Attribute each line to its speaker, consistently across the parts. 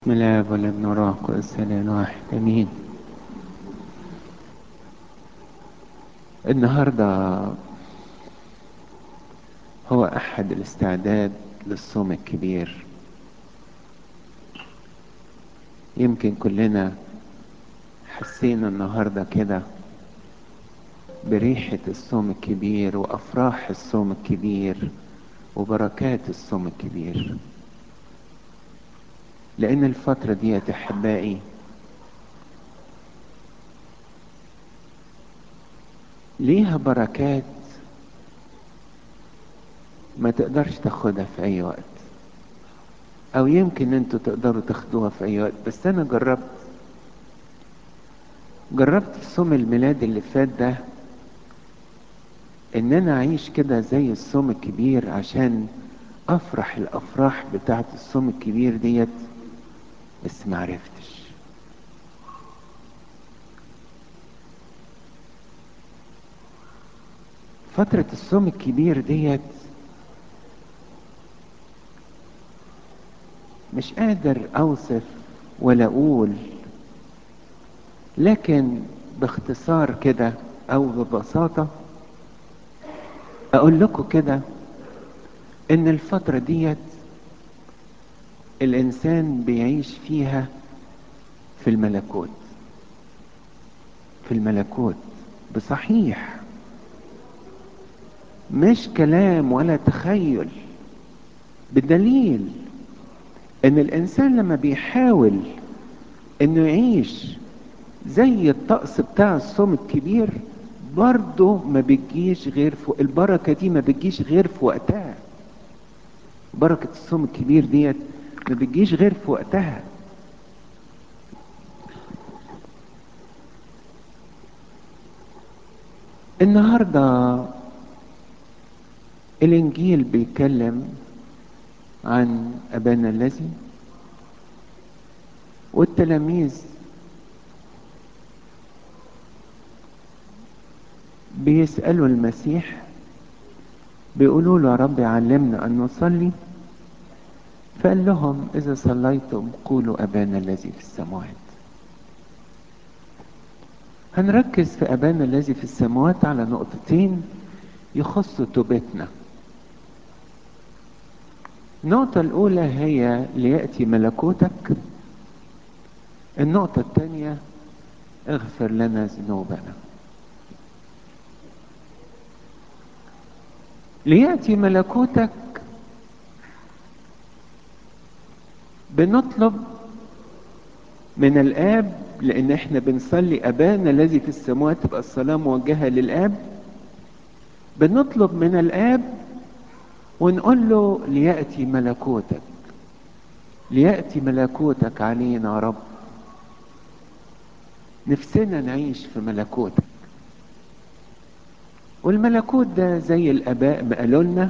Speaker 1: بسم الله والابن والروح القدس الان واحد امين النهارده هو احد الاستعداد للصوم الكبير يمكن كلنا حسينا النهارده كده بريحة الصوم الكبير وأفراح الصوم الكبير وبركات الصوم الكبير لأن الفترة دي يا أحبائي ليها بركات ما تقدرش تاخدها في أي وقت أو يمكن أنتوا تقدروا تاخدوها في أي وقت بس أنا جربت جربت في صوم الميلاد اللي فات ده ان انا اعيش كده زي الصوم الكبير عشان افرح الافراح بتاعت الصوم الكبير ديت بس ما عرفتش فترة الصوم الكبير ديت مش قادر اوصف ولا اقول لكن باختصار كده او ببساطه اقول لكم كده ان الفترة ديت الانسان بيعيش فيها في الملكوت في الملكوت بصحيح مش كلام ولا تخيل بدليل ان الانسان لما بيحاول انه يعيش زي الطقس بتاع الصوم الكبير برضه ما بتجيش غير في البركه دي ما بتجيش غير في وقتها بركه الصوم الكبير ديت ما بتجيش غير في وقتها النهارده الانجيل بيتكلم عن ابانا الذي والتلاميذ بيسألوا المسيح بيقولوا له يا رب علمنا أن نصلي فقال لهم إذا صليتم قولوا أبانا الذي في السماوات هنركز في أبانا الذي في السماوات على نقطتين يخصوا توبتنا النقطة الأولى هي ليأتي ملكوتك النقطة الثانية اغفر لنا ذنوبنا لياتي ملكوتك بنطلب من الاب لان احنا بنصلي ابانا الذي في السماوات تبقى الصلاه موجهه للاب بنطلب من الاب ونقول له لياتي ملكوتك لياتي ملكوتك علينا يا رب نفسنا نعيش في ملكوتك والملكوت ده زي الاباء ما قالوا لنا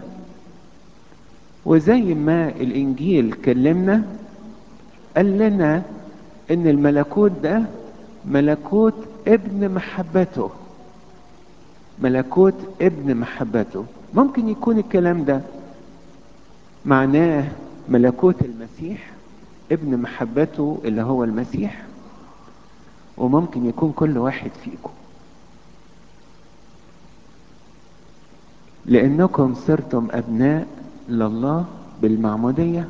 Speaker 1: وزي ما الانجيل كلمنا قال لنا ان الملكوت ده ملكوت ابن محبته ملكوت ابن محبته ممكن يكون الكلام ده معناه ملكوت المسيح ابن محبته اللي هو المسيح وممكن يكون كل واحد فيكم لانكم صرتم ابناء لله بالمعموديه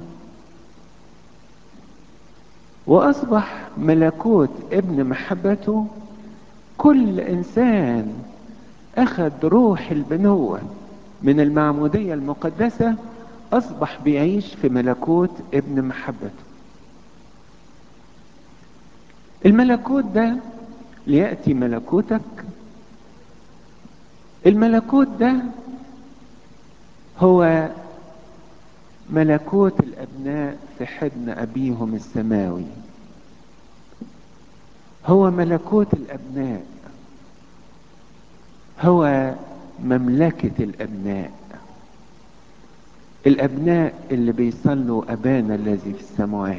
Speaker 1: واصبح ملكوت ابن محبته كل انسان اخذ روح البنوه من المعموديه المقدسه اصبح بيعيش في ملكوت ابن محبته الملكوت ده لياتي ملكوتك الملكوت ده هو ملكوت الابناء في حضن ابيهم السماوي هو ملكوت الابناء هو مملكه الابناء الابناء اللي بيصلوا ابانا الذي في السماوات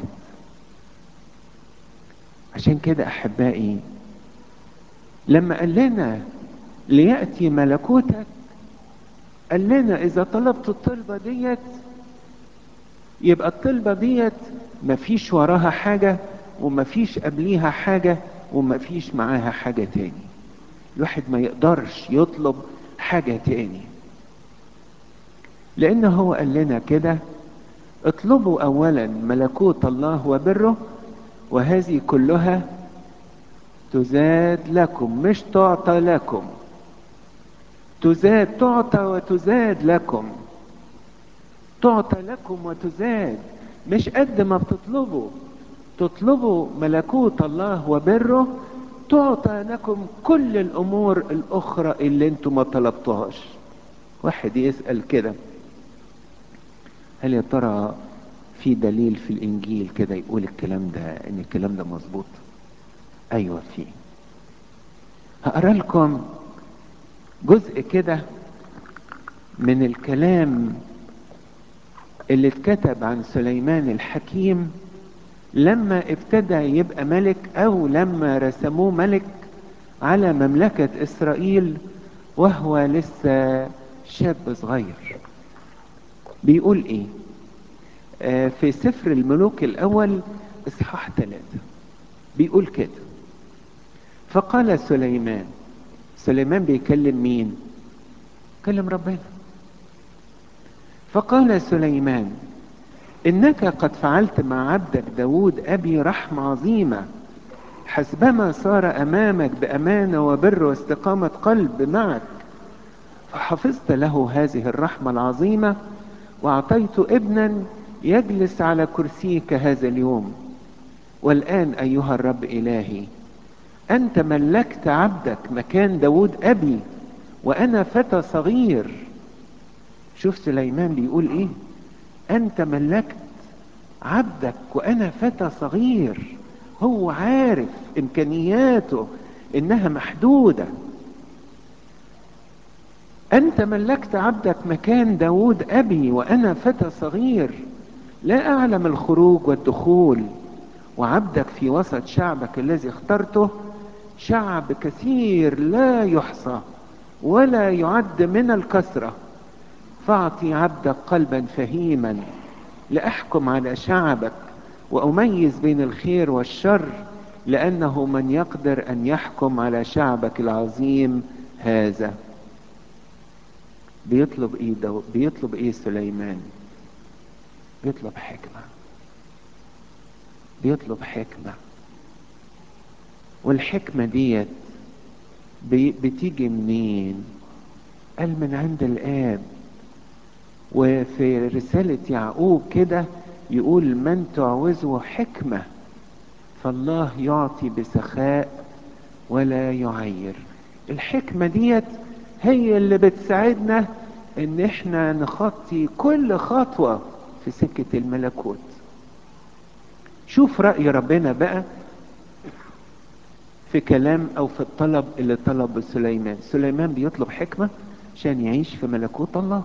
Speaker 1: عشان كده احبائي لما قال لنا لياتي ملكوتك قال لنا اذا طلبت الطلبه ديت يبقى الطلبة ديت مفيش وراها حاجة ومفيش قبليها حاجة ومفيش معاها حاجة تاني الواحد ما يقدرش يطلب حاجة تاني لأن هو قال لنا كده اطلبوا أولا ملكوت الله وبره وهذه كلها تزاد لكم مش تعطى لكم تزاد تعطى وتزاد لكم تعطى لكم وتزاد مش قد ما بتطلبوا تطلبوا ملكوت الله وبره تعطى لكم كل الامور الاخرى اللي انتم ما طلبتوهاش واحد يسأل كده هل يا ترى في دليل في الانجيل كده يقول الكلام ده ان الكلام ده مظبوط ايوه في هقرا لكم جزء كده من الكلام اللي اتكتب عن سليمان الحكيم لما ابتدى يبقى ملك او لما رسموه ملك على مملكة اسرائيل وهو لسه شاب صغير بيقول ايه آه في سفر الملوك الاول اصحاح ثلاثة بيقول كده فقال سليمان سليمان بيكلم مين كلم ربنا فقال سليمان انك قد فعلت مع عبدك داود ابي رحمة عظيمة حسبما صار امامك بامانة وبر واستقامة قلب معك فحفظت له هذه الرحمة العظيمة واعطيت ابنا يجلس على كرسيك هذا اليوم والان ايها الرب الهي انت ملكت عبدك مكان داود ابي وانا فتى صغير شوف سليمان بيقول ايه انت ملكت عبدك وانا فتى صغير هو عارف امكانياته انها محدودة انت ملكت عبدك مكان داود ابي وانا فتى صغير لا اعلم الخروج والدخول وعبدك في وسط شعبك الذي اخترته شعب كثير لا يحصى ولا يعد من الكثرة فاعطي عبدك قلبا فهيما لأحكم على شعبك وأميز بين الخير والشر لأنه من يقدر أن يحكم على شعبك العظيم هذا بيطلب إيه ده بيطلب إيه سليمان بيطلب حكمة بيطلب حكمة والحكمة ديت بتيجي منين قال من عند الآب وفي رسالة يعقوب كده يقول من تعوزه حكمة فالله يعطي بسخاء ولا يعير الحكمة ديت هي اللي بتساعدنا ان احنا نخطي كل خطوة في سكة الملكوت شوف رأي ربنا بقى في كلام او في الطلب اللي طلبه سليمان سليمان بيطلب حكمة عشان يعيش في ملكوت الله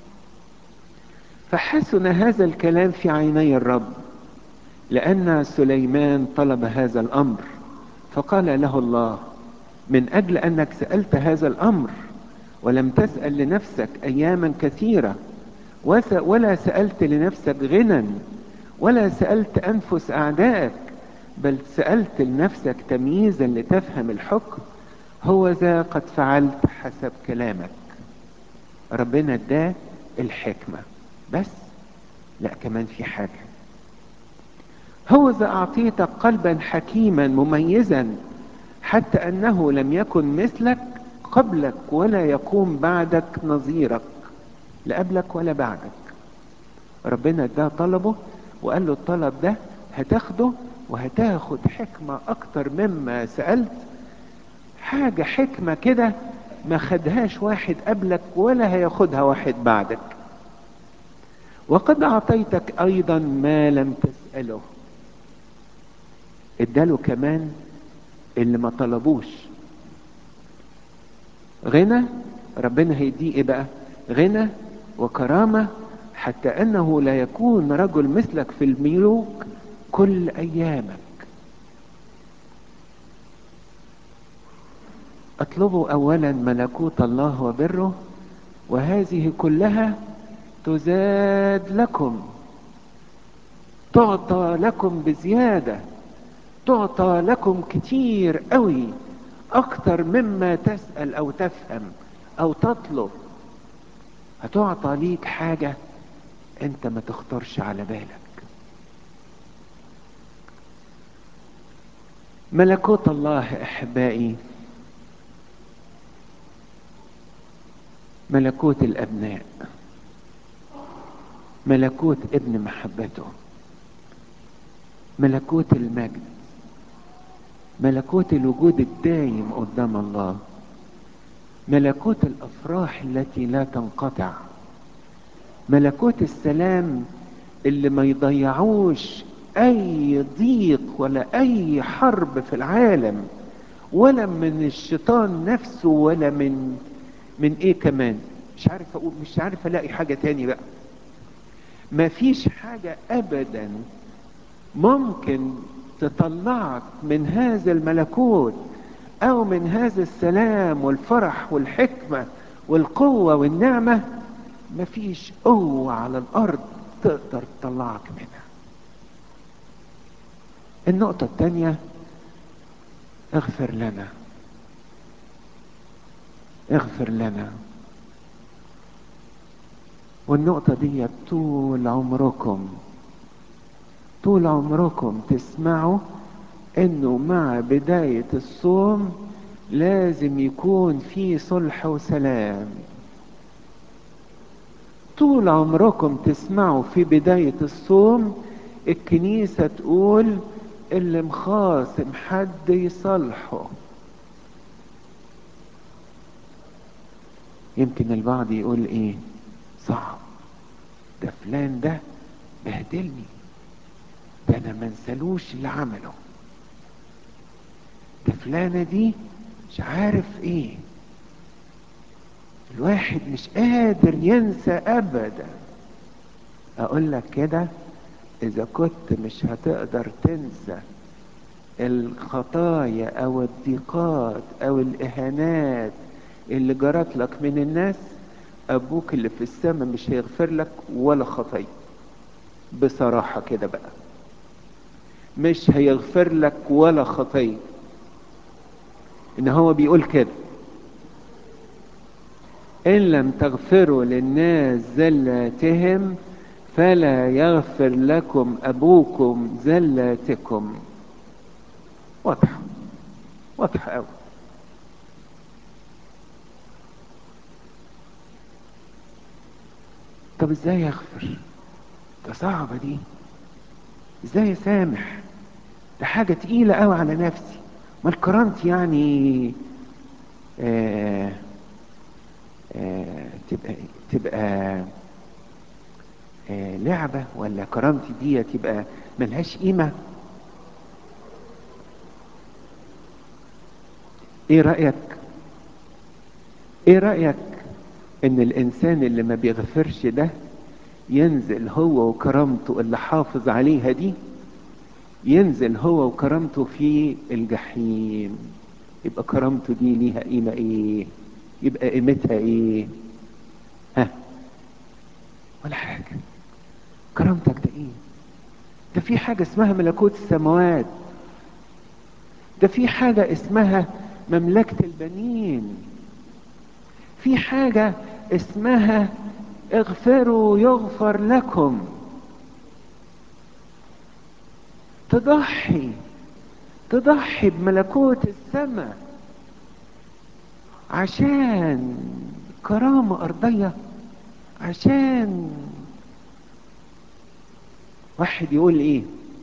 Speaker 1: فحسن هذا الكلام في عيني الرب لأن سليمان طلب هذا الأمر فقال له الله من أجل أنك سألت هذا الأمر ولم تسأل لنفسك أياما كثيرة ولا سألت لنفسك غنى ولا سألت أنفس أعدائك بل سألت لنفسك تمييزا لتفهم الحكم هو ذا قد فعلت حسب كلامك ربنا اداه الحكمة بس لا كمان في حاجة هو ذا أعطيتك قلبا حكيما مميزا حتى أنه لم يكن مثلك قبلك ولا يقوم بعدك نظيرك لا قبلك ولا بعدك ربنا اداه طلبه وقال له الطلب ده هتاخده وهتاخد حكمة اكتر مما سألت حاجة حكمة كده ما خدهاش واحد قبلك ولا هياخدها واحد بعدك وقد اعطيتك ايضا ما لم تسأله اداله كمان اللي ما طلبوش غنى ربنا هيديه ايه بقى غنى وكرامة حتى انه لا يكون رجل مثلك في الملوك كل ايامك اطلبوا اولا ملكوت الله وبره وهذه كلها تزاد لكم تعطى لكم بزيادة تعطى لكم كتير قوي اكتر مما تسأل او تفهم او تطلب هتعطى ليك حاجة انت ما تخطرش على بالك ملكوت الله احبائي ملكوت الابناء ملكوت ابن محبته ملكوت المجد ملكوت الوجود الدايم قدام الله ملكوت الافراح التي لا تنقطع ملكوت السلام اللي ما يضيعوش اي ضيق ولا اي حرب في العالم ولا من الشيطان نفسه ولا من من ايه كمان مش عارف اقول مش عارف الاقي حاجة تاني بقى ما فيش حاجة ابدا ممكن تطلعك من هذا الملكوت او من هذا السلام والفرح والحكمة والقوة والنعمة مفيش قوة على الارض تقدر تطلعك منها النقطة الثانية اغفر لنا اغفر لنا والنقطة دي طول عمركم طول عمركم تسمعوا انه مع بداية الصوم لازم يكون في صلح وسلام طول عمركم تسمعوا في بداية الصوم الكنيسة تقول اللي مخاصم حد يصلحه يمكن البعض يقول ايه صعب ده فلان ده بهدلني ده انا ما انسالوش اللي عمله ده فلانة دي مش عارف ايه الواحد مش قادر ينسى ابدا اقول لك كده اذا كنت مش هتقدر تنسى الخطايا او الضيقات او الاهانات اللي جرت لك من الناس ابوك اللي في السماء مش هيغفر لك ولا خطيه بصراحة كده بقى مش هيغفر لك ولا خطيه ان هو بيقول كده ان لم تغفروا للناس زلاتهم فلا يغفر لكم ابوكم زلاتكم واضحه واضحه قوي طب ازاي يغفر ده صعبه دي ازاي يسامح ده حاجه تقيله قوي على نفسي ما الكرامتي يعني آه آه تبقى تبقى آه لعبة ولا كرامتي دي تبقى ملهاش قيمة ايه رأيك ايه رأيك ان الانسان اللي ما بيغفرش ده ينزل هو وكرامته اللي حافظ عليها دي ينزل هو وكرامته في الجحيم يبقى كرامته دي ليها قيمة ايه يبقى قيمتها ايه ها ولا حاجة كرامتك ده ايه ده في حاجة اسمها ملكوت السماوات ده في حاجة اسمها مملكة البنين في حاجة اسمها اغفروا يغفر لكم تضحي تضحي بملكوت السماء عشان كرامة أرضية عشان واحد يقول ايه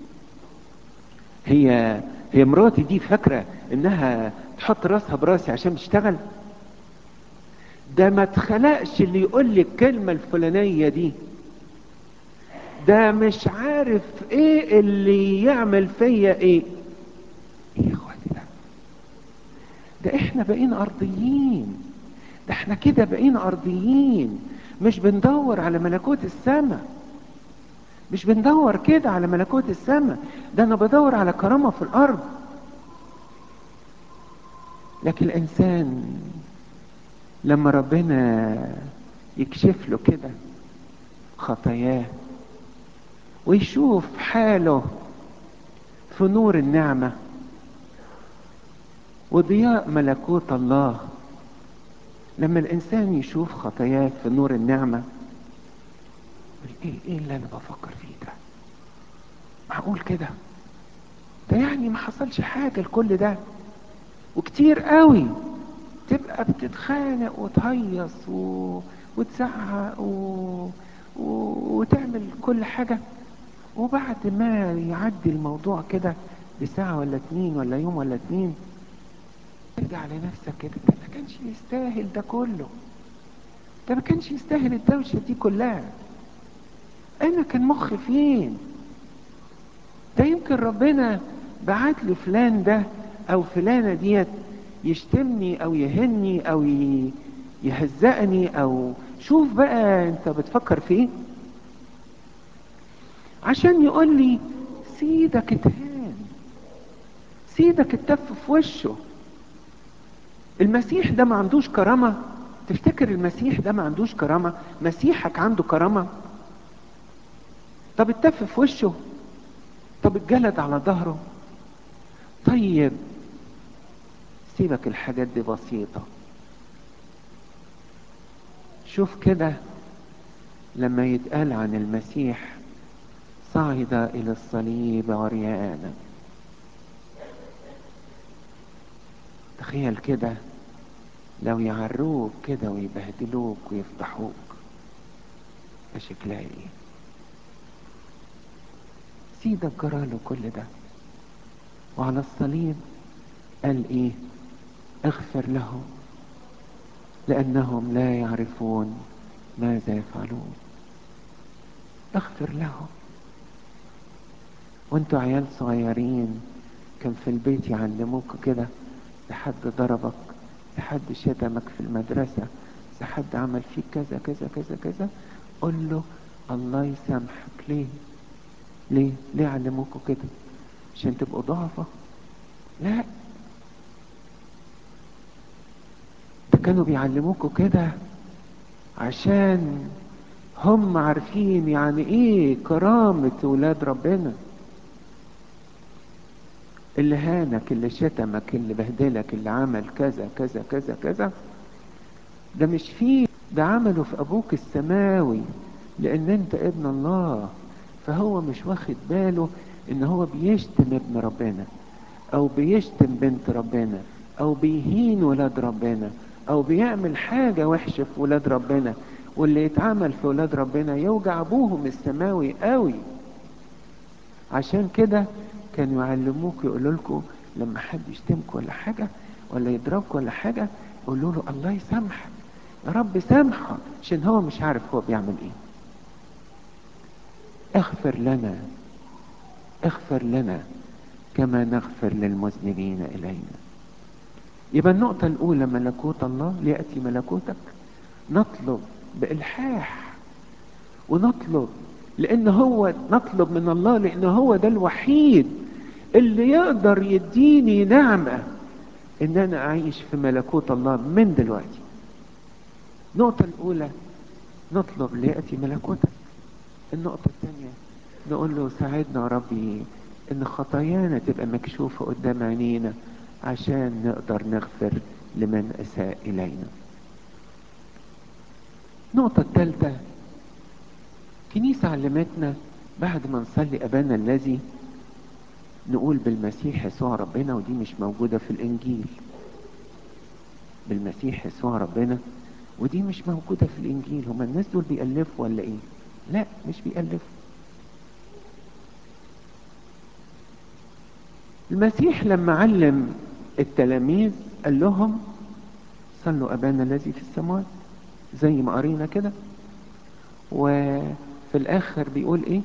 Speaker 1: هي هي مراتي دي فاكرة انها تحط راسها براسي عشان تشتغل ده ما اتخلقش اللي يقول لي الكلمة الفلانية دي ده مش عارف ايه اللي يعمل فيا ايه ايه يا اخواتي ده ده احنا بقينا ارضيين ده احنا كده بقينا ارضيين مش بندور على ملكوت السماء مش بندور كده على ملكوت السماء ده انا بدور على كرامة في الارض لكن الانسان لما ربنا يكشف له كده خطاياه ويشوف حاله في نور النعمة وضياء ملكوت الله لما الإنسان يشوف خطاياه في نور النعمة ايه ايه اللي انا بفكر فيه ده معقول كده ده يعني ما حصلش حاجة لكل ده وكتير قوي تبقى بتتخانق وتهيص و... وتزعق و... و... وتعمل كل حاجة وبعد ما يعدي الموضوع كده بساعة ولا اتنين ولا يوم ولا اتنين ترجع لنفسك كده ده ما كانش يستاهل ده كله ده ما كانش يستاهل الدوشة دي كلها انا كان مخي فين ده يمكن ربنا بعت لي فلان ده او فلانة ديت يشتمني او يهني او يهزقني او شوف بقى انت بتفكر في ايه عشان يقول لي سيدك اتهان سيدك اتف في وشه المسيح ده ما عندوش كرامة تفتكر المسيح ده ما عندوش كرامة مسيحك عنده كرامة طب اتف في وشه طب اتجلد على ظهره طيب سيبك الحاجات دي بسيطة شوف كده لما يتقال عن المسيح صعد إلى الصليب عريانا تخيل كده لو يعروك كده ويبهدلوك ويفضحوك شكلها ايه سيدك جراله كل ده وعلى الصليب قال ايه اغفر لهم لانهم لا يعرفون ماذا يفعلون اغفر لهم وانتوا عيال صغيرين كان في البيت يعلموك كده لحد ضربك لحد شتمك في المدرسة لحد عمل فيك كذا كذا كذا كذا قل له الله يسامحك ليه ليه ليه علموكوا كده عشان تبقوا ضعفة لا ده كانوا بيعلموكوا كده عشان هم عارفين يعني ايه كرامة ولاد ربنا اللي هانك اللي شتمك اللي بهدلك اللي عمل كذا كذا كذا كذا ده مش فيه ده عمله في ابوك السماوي لان انت ابن الله فهو مش واخد باله ان هو بيشتم ابن ربنا او بيشتم بنت ربنا او بيهين ولاد ربنا او بيعمل حاجة وحشة في ولاد ربنا واللي يتعمل في ولاد ربنا يوجع ابوهم السماوي قوي عشان كده كانوا يعلموك يقولوا لكم لما حد يشتمك ولا حاجة ولا يضربك ولا حاجة قولوا له الله يسامحك يا رب سامحه عشان هو مش عارف هو بيعمل ايه اغفر لنا اغفر لنا كما نغفر للمذنبين الينا يبقى النقطة الأولى ملكوت الله ليأتي ملكوتك نطلب بإلحاح ونطلب لأن هو نطلب من الله لأن هو ده الوحيد اللي يقدر يديني نعمة إن أنا أعيش في ملكوت الله من دلوقتي النقطة الأولى نطلب ليأتي ملكوتك النقطة الثانية نقول له ساعدنا يا ربي إن خطايانا تبقى مكشوفة قدام عينينا عشان نقدر نغفر لمن أساء إلينا النقطة الثالثة كنيسة علمتنا بعد ما نصلي أبانا الذي نقول بالمسيح يسوع ربنا ودي مش موجودة في الإنجيل بالمسيح يسوع ربنا ودي مش موجودة في الإنجيل هما الناس دول بيألفوا ولا إيه؟ لا مش بيألفوا المسيح لما علم التلاميذ قال لهم صلوا أبانا الذي في السماوات زي ما قرينا كده وفي الآخر بيقول إيه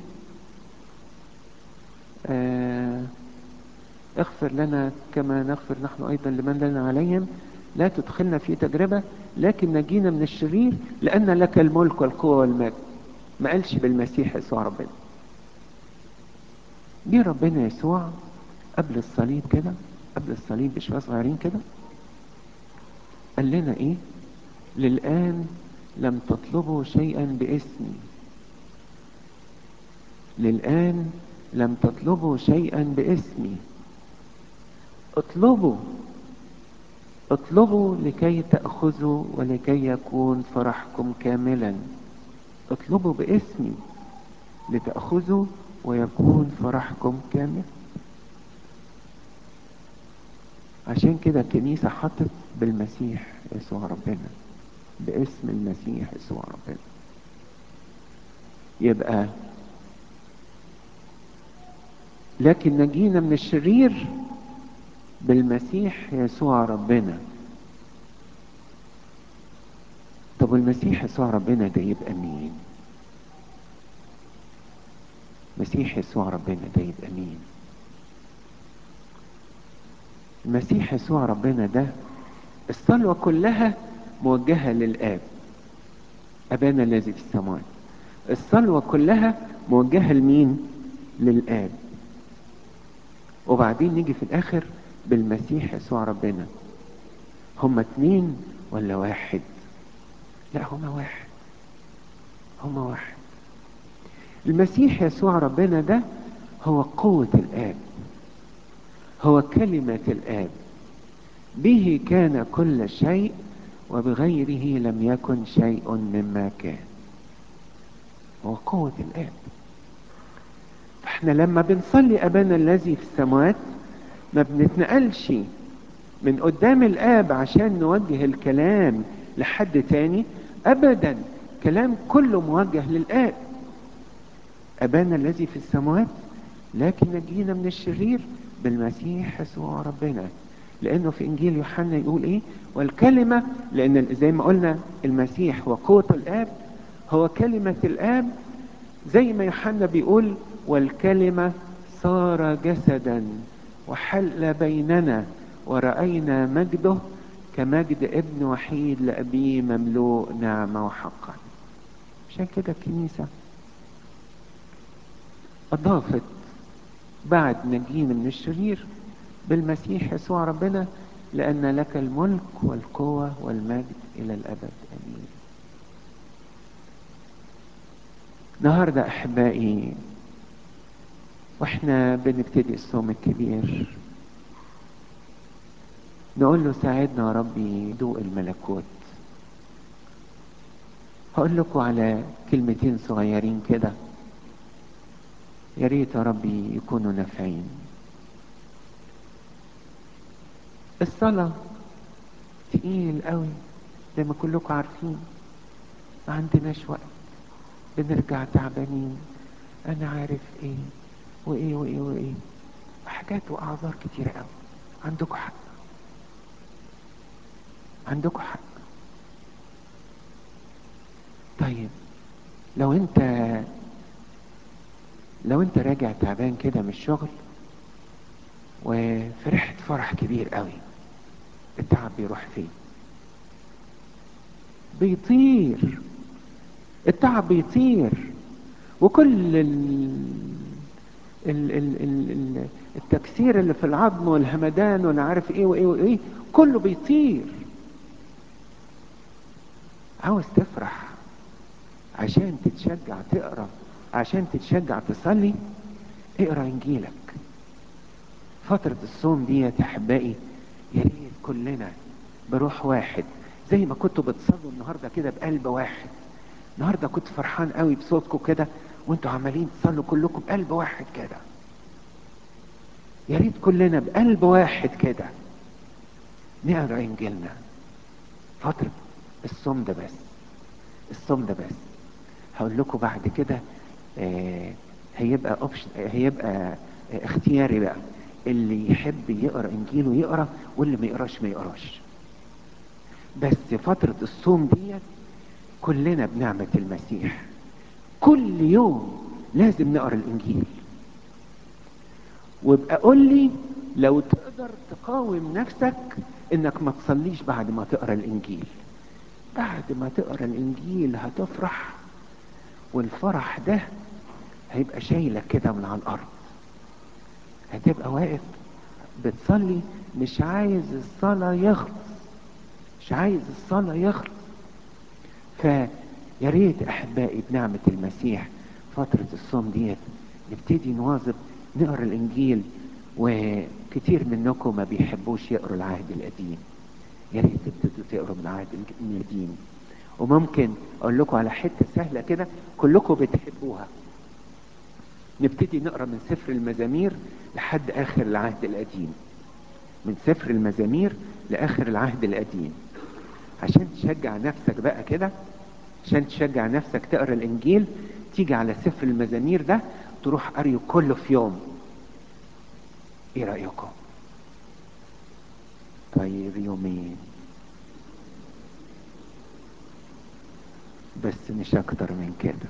Speaker 1: آه اغفر لنا كما نغفر نحن أيضا لمن لنا عليهم لا تدخلنا في تجربة لكن نجينا من الشرير لأن لك الملك والقوة والمجد ما قالش بالمسيح يسوع ربنا جه ربنا يسوع قبل الصليب كده قبل الصليب بشوية صغيرين كده قال لنا ايه للآن لم تطلبوا شيئا باسمي للآن لم تطلبوا شيئا باسمي اطلبوا اطلبوا لكي تأخذوا ولكي يكون فرحكم كاملا اطلبوا باسمي لتأخذوا ويكون فرحكم كامل عشان كده الكنيسة حطت بالمسيح يسوع ربنا باسم المسيح يسوع ربنا يبقى لكن نجينا من الشرير بالمسيح يسوع ربنا طب المسيح يسوع ربنا ده يبقى مين مسيح يسوع ربنا ده يبقى مين المسيح يسوع ربنا ده الصلوة كلها موجهة للآب أبانا الذي في السماوات الصلوة كلها موجهة لمين للآب وبعدين نيجي في الآخر بالمسيح يسوع ربنا هما اتنين ولا واحد لا هما واحد هما واحد المسيح يسوع ربنا ده هو قوة الآب هو كلمة الآب به كان كل شيء وبغيره لم يكن شيء مما كان هو قوة الآب فاحنا لما بنصلي أبانا الذي في السماوات ما بنتنقلش من قدام الآب عشان نوجه الكلام لحد تاني أبدا كلام كله موجه للآب أبانا الذي في السماوات لكن نجينا من الشرير بالمسيح يسوع ربنا لأنه في إنجيل يوحنا يقول إيه والكلمة لأن زي ما قلنا المسيح وقوة الآب هو كلمة الآب زي ما يوحنا بيقول والكلمة صار جسدا وحل بيننا ورأينا مجده كمجد ابن وحيد لأبيه مملوء نعمة وحقا عشان كده الكنيسة أضافت بعد نجينا من الشرير بالمسيح يسوع ربنا لأن لك الملك والقوة والمجد إلى الأبد أمين النهاردة أحبائي وإحنا بنبتدي الصوم الكبير نقول له ساعدنا يا ربي دوق الملكوت هقول لكم على كلمتين صغيرين كده يا ريت يا ربي يكونوا نافعين الصلاة تقيل قوي زي ما كلكم عارفين ما عندناش وقت بنرجع تعبانين انا عارف ايه وايه وايه وايه وحاجات واعذار كتيرة قوي عندكم حق عندكم حق طيب لو انت لو انت راجع تعبان كده من الشغل وفرحت فرح كبير قوي التعب بيروح فين بيطير التعب بيطير وكل ال... ال... ال... ال... التكسير اللي في العظم والهمدان وانا عارف ايه وايه وايه كله بيطير عاوز تفرح عشان تتشجع تقرا عشان تتشجع تصلي اقرا انجيلك فترة الصوم دي يا احبائي يا ريت كلنا بروح واحد زي ما كنتوا بتصلوا النهارده كده بقلب واحد النهارده كنت فرحان قوي بصوتكم كده وانتوا عمالين تصلوا كلكم بقلب واحد كده يا ريت كلنا بقلب واحد كده نقرا انجيلنا فترة الصوم ده بس الصوم ده بس هقول لكم بعد كده آه هيبقى اوبشن هيبقى آه اختياري بقى اللي يحب يقرا انجيله يقرا واللي ما يقراش ما يقراش بس فترة الصوم ديت كلنا بنعمة المسيح كل يوم لازم نقرا الانجيل وابقى قول لي لو تقدر تقاوم نفسك انك ما تصليش بعد ما تقرا الانجيل بعد ما تقرا الانجيل هتفرح والفرح ده هيبقى شايلك كده من على الارض هتبقى واقف بتصلي مش عايز الصلاة يخلص مش عايز الصلاة يخلص فيا ريت احبائي بنعمة المسيح فترة الصوم ديت نبتدي نواظب نقرا الانجيل وكتير منكم ما بيحبوش يقروا العهد القديم يا ريت تبتدوا تقروا من العهد القديم وممكن اقول لكم على حته سهله كده كلكم بتحبوها نبتدي نقرا من سفر المزامير لحد اخر العهد القديم من سفر المزامير لاخر العهد القديم عشان تشجع نفسك بقى كده عشان تشجع نفسك تقرا الانجيل تيجي على سفر المزامير ده تروح قريه كله في يوم ايه رايكم طيب يومين بس مش اكتر من كده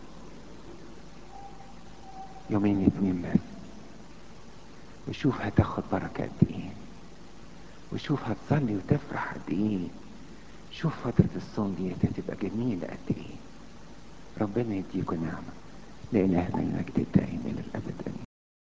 Speaker 1: يومين اتنين بس وشوف هتاخد بركة قد ايه وشوف هتصلي وتفرح قد ايه شوف فترة الصوم دي هتبقى جميلة قد ايه ربنا يديكم نعمة لإلهنا المجد الدائم إلى الأبد آمين